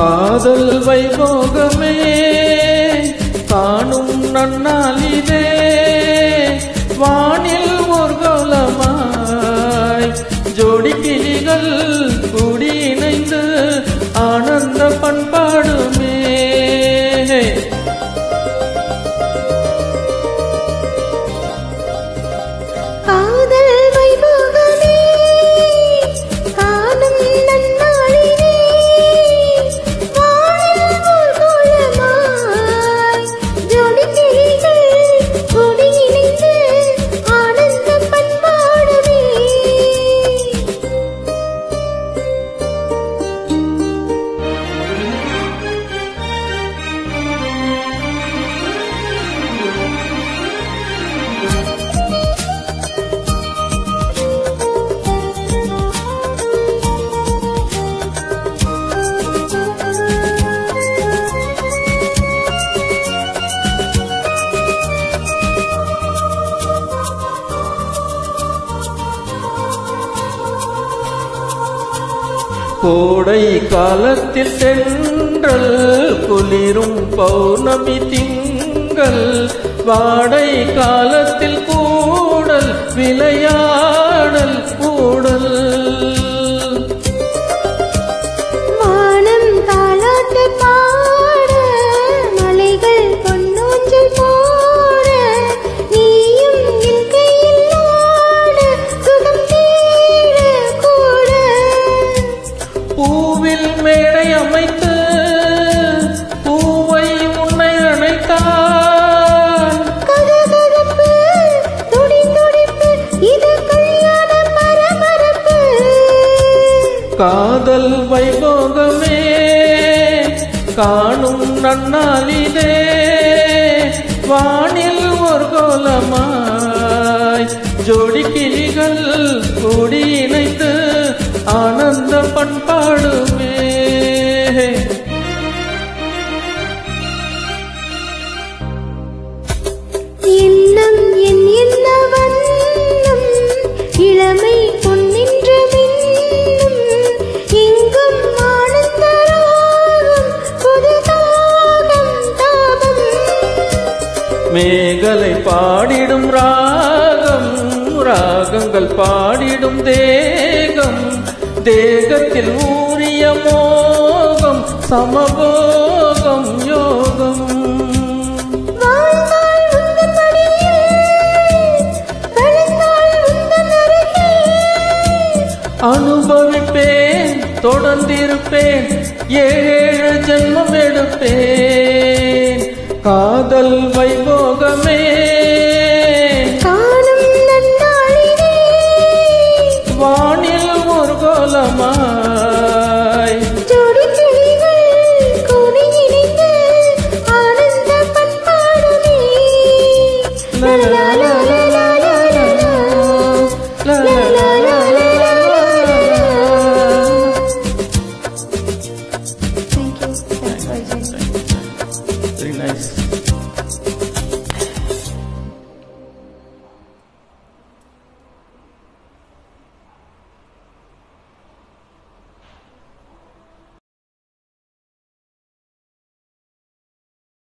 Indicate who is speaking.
Speaker 1: காதல் வைபோகமே காணும் நன்னாளிலே வானில் ஒரு கோலமாய் ஜோடி கிளிகள் கூடி இணைந்து ஆனந்த பண்பாடுமே
Speaker 2: காதல் வைபோகமே காணும் நன்னாளிலே வானில் ஓர் கோலமாய் ஜோடி கிளிகள் கூடி இணைந்து ஆனந்த பண்பாடுமே
Speaker 1: கோடை காலத்தில் தென்றல் குளிரும் பௌர்ணமி திங்கள் வாடை காலத்தில் கூடல் விளையாடல் கூடல்
Speaker 2: வானம் தாலாட்டு பாட மலைகள் பொன்னூஞ்சல் போட நீயும் என் கையில் ஆட சுகம் தேட கூட
Speaker 1: பூவில் மேடை அமைத்து பூவை உன்னை அணைத்தார்
Speaker 2: கதகதப்பு துடி துடிப்பு இது கல்யாண பரபரப்பு
Speaker 1: காதல் வைபோகமே காணும் நன்னாளிலே வானில் ஒரு கோலமாய் ஜோடி கிளிகள் கூடி இணைத்து ஆனந்த பண்பாடுமே
Speaker 2: எண்ணம் என் என்ன வண்ணம் இளமை பொன்னின்ற மின்னும் எங்கும் ஆனந்த ராகம் புது தாகம் தாபம்
Speaker 1: மேகலை பாடிடும் ராகம் ராகங்கள் பாடிடும் தேகம் தேகத்தில் ஊறிய மோகம் சமபோகம் யோகம்
Speaker 2: வாழ்ந்தாள் உந்தன் மடியில் வளர்ந்தாள் உந்தன் அருகில்
Speaker 1: அனுபவிப்பேன் தொடர்ந்திருப்பேன் ஏழு ஜென்மம் எடுப்பேன் காதல் வைபோகமே
Speaker 2: காணும் நன்னாளிலே
Speaker 1: வானில் ஒரு கோலமாய்
Speaker 2: ஜோடி கிளிகள் கூடி இணைந்து ஆனந்த பண்பாடுமே
Speaker 1: லலலா.